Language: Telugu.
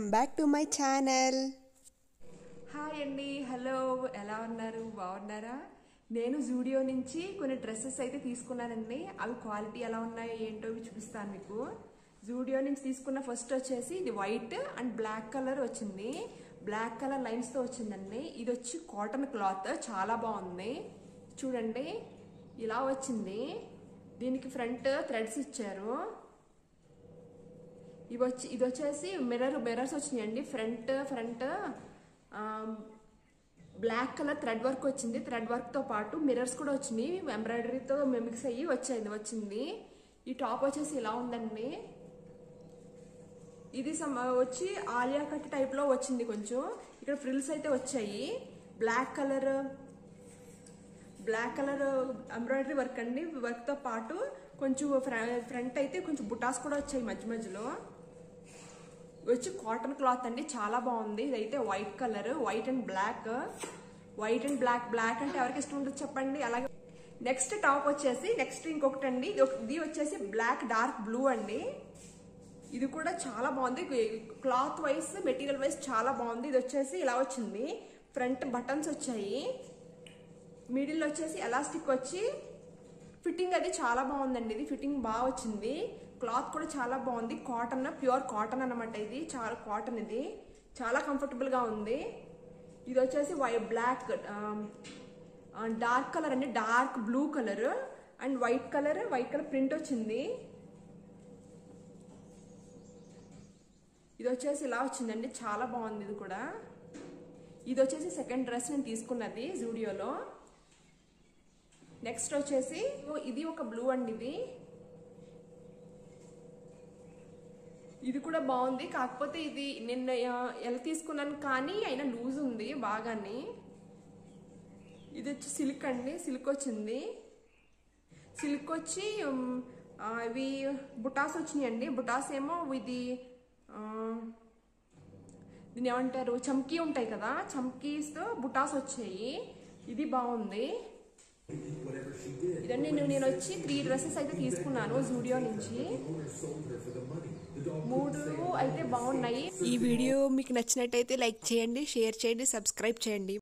welcome back to my channel hi అండి హలో ఎలా ఉన్నారు బాగున్నారా నేను జూడియో నుంచి కొన్ని డ్రెస్సెస్ అయితే తీసుకున్నానండి అవి క్వాలిటీ ఎలా ఉన్నాయో ఏంటో ఇవి చూపిస్తాను మీకు జూడియో నుంచి తీసుకున్న ఫస్ట్ వచ్చేసి ఇది వైట్ అండ్ బ్లాక్ కలర్ వచ్చింది బ్లాక్ కలర్ లైన్స్తో వచ్చిందండి ఇది వచ్చి కాటన్ క్లాత్ చాలా బాగుంది చూడండి ఇలా వచ్చింది దీనికి ఫ్రంట్ థ్రెడ్స్ ఇచ్చారు ఇవి వచ్చి ఇది వచ్చేసి మిర్రర్ మిర్రర్స్ వచ్చినాయండి front front black colour thread work వచ్చింది థ్రెడ్ వర్క్తో పాటు మిర్రర్స్ కూడా వచ్చినాయి ఎంబ్రాయిడరీతో మిక్స్ అయ్యి వచ్చాయి వచ్చింది ఈ టాప్ వచ్చేసి ఇలా ఉందండి ఇది సమ్ వచ్చి ఆలియా కట్ టైప్లో వచ్చింది కొంచెం ఇక్కడ ఫ్రిల్స్ అయితే వచ్చాయి black colour black colour embroidery work అండి వర్క్తో పాటు కొంచెం ఫ్రంట్ అయితే కొంచెం బుటాస్ కూడా వచ్చాయి మధ్య మధ్యలో వచ్చి కాటన్ క్లాత్ అండి చాలా బాగుంది ఇదైతే white colour white and black white and black black అంటే ఎవరికి ఇష్టం ఉంటుంది చెప్పండి అలాగే నెక్స్ట్ టాప్ వచ్చేసి నెక్స్ట్ ఇంకొకటి అండి ఇది ఒక- ఇది వచ్చేసి బ్లాక్ డార్క్ బ్లూ అండి ఇది కూడా చాలా బాగుంది క్లాత్ వైస్ మెటీరియల్ వైస్ చాలా బాగుంది ఇది వచ్చేసి ఇలా వచ్చింది ఫ్రంట్ బటన్స్ వచ్చాయి మిడిల్ వచ్చేసి ఎలాస్టిక్ వచ్చి ఫిట్టింగ్ అది చాలా బాగుందండి ఇది ఫిట్టింగ్ బాగా వచ్చింది క్లాత్ కూడా చాలా బాగుంది కాటన్ ప్యూర్ కాటన్ అన్నమాట ఇది చాలా కాటన్ ఇది చాలా comfortable గా ఉంది ఇది వచ్చేసి వై బ్లాక్ డార్క్ కలర్ అండి dark blue colour and white colour white colour print వచ్చింది ఇది వచ్చేసి ఇలా వచ్చిందండి చాలా బాగుంది ఇది కూడా ఇది వచ్చేసి సెకండ్ డ్రెస్ నేను తీసుకున్నది జూడియోలో నెక్స్ట్ వచ్చేసి ఓ, ఇది ఒక బ్లూ అండి ఇది ఇది కూడా బాగుంది కాకపోతే ఇది నిన్న ఆ, ఎలా తీసుకున్నాను కానీ అయినా లూజ్ ఉంది బాగానే ఇది వచ్చి సిల్క్ అండి సిల్క్ వచ్చింది సిల్క్ వచ్చి ఉమ్, ఆ, ఇవి బుటాస్ వచ్చినాయండి బుటాస్ ఏమో ఇది ఆ, దీన్ని ఏమంటారు చమ్కీ ఉంటాయి కదా చమ్కీస్తో బుటాస్ వచ్చాయి ఇది బాగుంది ఇదండి నేను నేను వచ్చి త్రీ డ్రెస్సెస్ అయితే తీసుకున్నాను జూడియో నుంచి మూడు అయితే బాగున్నాయి ఈ వీడియో మీకు నచ్చినట్టయితే లైక్ చేయండి షేర్ చేయండి సబ్స్క్రైబ్ చేయండి